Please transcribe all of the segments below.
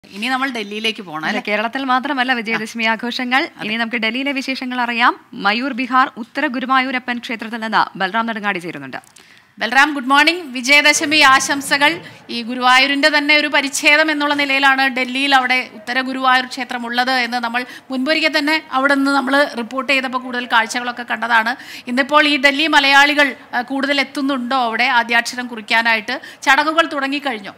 ഇനി നമ്മൾ ഡൽഹിയിലേക്ക് പോകണം അല്ല അല്ലേ കേരളത്തിൽ മാത്രമല്ല വിജയദശമി ആഘോഷങ്ങൾ ഇനി നമുക്ക് ഡൽഹിയിലെ വിശേഷങ്ങൾ അറിയാം മയൂർ ബിഹാർ ഉത്തര ഗുരുവായൂരപ്പൻ ക്ഷേത്രത്തിൽ നിന്ന് ബൽറാം നെടുങ്ങാടി ചേരുന്നുണ്ട് ബൽറാം ഗുഡ് മോർണിംഗ് വിജയദശമി ആശംസകൾ ഈ ഗുരുവായൂരിന്റെ തന്നെ ഒരു പരിച്ഛേദം എന്നുള്ള നിലയിലാണ് ഡൽഹിയിൽ അവിടെ ഉത്തര ഗുരുവായൂർ ക്ഷേത്രം ഉള്ളത് എന്ന് നമ്മൾ മുൻപൊരിക്കൽ തന്നെ അവിടെ നിന്ന് നമ്മൾ റിപ്പോർട്ട് ചെയ്തപ്പോൾ കൂടുതൽ കാഴ്ചകളൊക്കെ കണ്ടതാണ് ഇന്നിപ്പോൾ ഈ ഡൽഹി മലയാളികൾ ആ, കൂടുതൽ എത്തുന്നുണ്ടോ അവിടെ ആദ്യാക്ഷരം കുറിക്കാനായിട്ട് ചടങ്ങുകൾ തുടങ്ങിക്കഴിഞ്ഞോ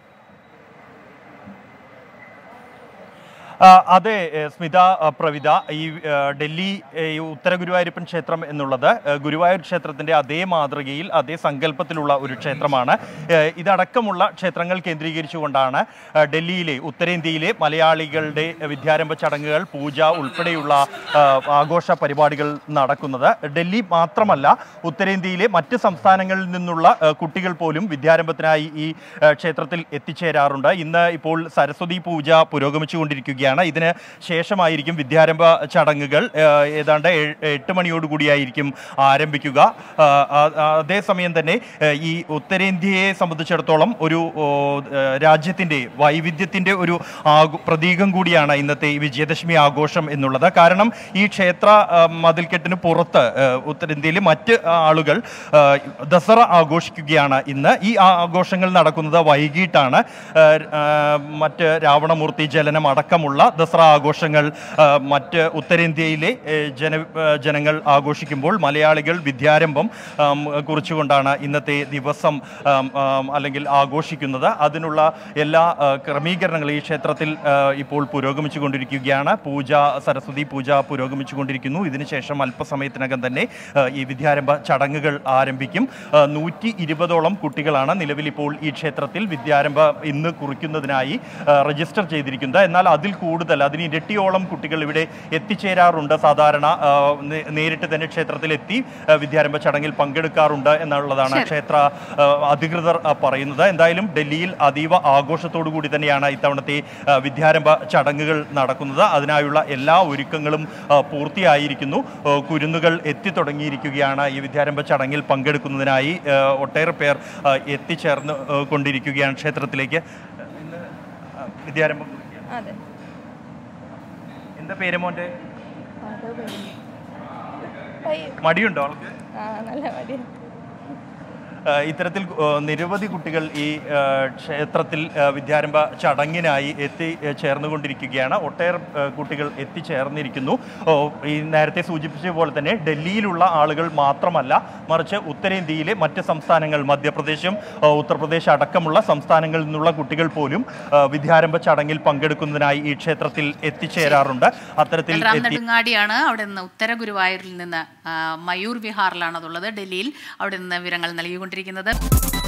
ആ, അതെ ഏ, സ്മിത ആ, പ്രവിത ഈ ആ, ഡൽഹി ഏ, ഈ ഉത്തര ഗുരുവായൂരപ്പൻ ക്ഷേത്രം എന്നുള്ളത് ഏ, ഗുരുവായൂർ ക്ഷേത്രത്തിന്റെ അതേ മാതൃകയിൽ അതേ സങ്കല്പത്തിലുള്ള ഒരു ക്ഷേത്രമാണ് ഏ, ഇതടക്കമുള്ള ക്ഷേത്രങ്ങൾ കേന്ദ്രീകരിച്ചുകൊണ്ടാണ് ആ, ഡൽഹിയിലെ ഉത്തരേന്ത്യയിലെ മലയാളികളുടെ വിദ്യാരംഭ ചടങ്ങുകൾ പൂജ ഉൾപ്പെടെയുള്ള ആ, ആഘോഷ പരിപാടികൾ നടക്കുന്നത് ഡൽഹി മാത്രമല്ല ഉത്തരേന്ത്യയിലെ മറ്റ് സംസ്ഥാനങ്ങളിൽ നിന്നുള്ള ആ, കുട്ടികൾ പോലും വിദ്യാരംഭത്തിനായി ഈ ആ, ക്ഷേത്രത്തിൽ എത്തിച്ചേരാറുണ്ട് ഇന്ന് ഇപ്പോൾ സരസ്വതി പൂജ പുരോഗമിച്ചുകൊണ്ടിരിക്കുകയാണ് ഇതിന് ശേഷമായിരിക്കും വിദ്യാരംഭ ചടങ്ങുകൾ ആ, ഏതാണ്ട് ഏഴ്- എട്ട് മണിയോടുകൂടിയായിരിക്കും ആരംഭിക്കുക ആ, ആ- ആ- അതേസമയം തന്നെ ആ, ഈ ഉത്തരേന്ത്യയെ സംബന്ധിച്ചിടത്തോളം ഒരു ഓ, ആ, രാജ്യത്തിൻ്റെ വൈവിധ്യത്തിൻ്റെ ഒരു ആഘോ- പ്രതീകം കൂടിയാണ് ഇന്നത്തെ ഈ വിജയദശമി ആഘോഷം എന്നുള്ളത് കാരണം ഈ ക്ഷേത്ര ആ, മതിൽക്കെട്ടിന് പുറത്ത് ആ, ഉത്തരേന്ത്യയിലെ മറ്റ് ആളുകൾ ആ, ദസറ ആഘോഷിക്കുകയാണ് ഇന്ന് ഈ ആ- ആഘോഷങ്ങൾ നടക്കുന്നത് വൈകിട്ടാണ് ആ, ആ, മറ്റ് രാവണമൂർത്തി ജലനം അടക്കമുള്ള ദസറ ആഘോഷങ്ങൾ ആ, മറ്റ് ഉത്തരേന്ത്യയിലെ ഏ, ജന ആ, ജനങ്ങൾ ആഘോഷിക്കുമ്പോൾ മലയാളികൾ വിദ്യാരംഭം ആം, കുറിച്ചുകൊണ്ടാണ് ഇന്നത്തെ ദിവസം ആം, ആം, അല്ലെങ്കിൽ ആഘോഷിക്കുന്നത് അതിനുള്ള എല്ലാ ആ, ക്രമീകരണങ്ങളും ഈ ക്ഷേത്രത്തിൽ ആ, ഇപ്പോൾ പുരോഗമിച്ചുകൊണ്ടിരിക്കുകയാണ് പൂജ സരസ്വതി പൂജ പുരോഗമിച്ചുകൊണ്ടിരിക്കുന്നു ഇതിനുശേഷം അല്പസമയത്തിനകം തന്നെ ആ, ഈ വിദ്യാരംഭ ചടങ്ങുകൾ ആരംഭിക്കും ആ, നൂറ്റി ഇരുപതോളം കുട്ടികളാണ് നിലവിൽ ഇപ്പോൾ ഈ ക്ഷേത്രത്തിൽ വിദ്യാരംഭ ഇന്ന് കുറിക്കുന്നതിനായി ആ, രജിസ്റ്റർ ചെയ്തിരിക്കുന്നത് എന്നാൽ അതിൽ കൂടുതൽ അതിന് ഇരട്ടിയോളം കുട്ടികൾ ഇവിടെ എത്തിച്ചേരാറുണ്ട് സാധാരണ ആ, നേ- നേരിട്ട് തന്നെ ക്ഷേത്രത്തിൽ എത്തി ആ, വിദ്യാരംഭ ചടങ്ങിൽ പങ്കെടുക്കാറുണ്ട് എന്നുള്ളതാണ് ശരി. ക്ഷേത്ര ആ, അധികൃതർ ആ, പറയുന്നത് എന്തായാലും ഡൽഹിയിൽ അതീവ ആഘോഷത്തോടു കൂടി തന്നെയാണ് ഇത്തവണത്തെ ആ, വിദ്യാരംഭ ചടങ്ങുകൾ നടക്കുന്നത് അതിനായുള്ള എല്ലാ ഒരുക്കങ്ങളും ആ, പൂർത്തിയായിരിക്കുന്നു ആ, കുരുന്നുകൾ എത്തിത്തുടങ്ങിയിരിക്കുകയാണ് ഈ വിദ്യാരംഭ ചടങ്ങിൽ പങ്കെടുക്കുന്നതിനായി ആ, ഒട്ടേറെ പേർ ആ, എത്തിച്ചേർന്ന് ആ, കൊണ്ടിരിക്കുകയാണ് ക്ഷേത്രത്തിലേക്ക് ഇന്ന് ആ, വിദ്യാരംഭം കുറിക്കുകയാണ്. അതെ എന്താ പേര് മോൻ്റെ പയ്യെ. മടിയുണ്ടോ അവൾക്ക് ആ നല്ല മതി ആ, ഇത്തരത്തിൽ ആ, നിരവധി കുട്ടികൾ ഈ ആ, ക്ഷേത്രത്തിൽ ആ, വിദ്യാരംഭ ചടങ്ങിനായി എത്തി ആ, ചേർന്നുകൊണ്ടിരിക്കുകയാണ് ഒട്ടേറെ ആ, കുട്ടികൾ എത്തിച്ചേർന്നിരിക്കുന്നു ഓ, ഈ നേരത്തെ സൂചിപ്പിച്ച പോലെ തന്നെ ഡൽഹിയിലുള്ള ആളുകൾ മാത്രമല്ല മറിച്ച് ഉത്തരേന്ത്യയിലെ മറ്റ് സംസ്ഥാനങ്ങൾ മധ്യപ്രദേശും ആ, ഉത്തർപ്രദേശ് അടക്കമുള്ള സംസ്ഥാനങ്ങളിൽ നിന്നുള്ള കുട്ടികൾ പോലും ആ, വിദ്യാരംഭ ചടങ്ങിൽ പങ്കെടുക്കുന്നതിനായി ഈ ക്ഷേത്രത്തിൽ എത്തിച്ചേരാറുണ്ട് അത്തരത്തിൽ ബൽറാം എത്തി നെടുങ്ങാടിയാണ് അവിടെ നിന്ന് ഉത്തര ഗുരുവായൂരിൽ നിന്ന് ആ, മയൂർ വിഹാറിലാണ് അതുള്ളത് ഡൽഹിയിൽ അവിടെ നിന്ന് വിവരങ്ങൾ നൽകിക്കൊണ്ടിരിക്കുന്നത്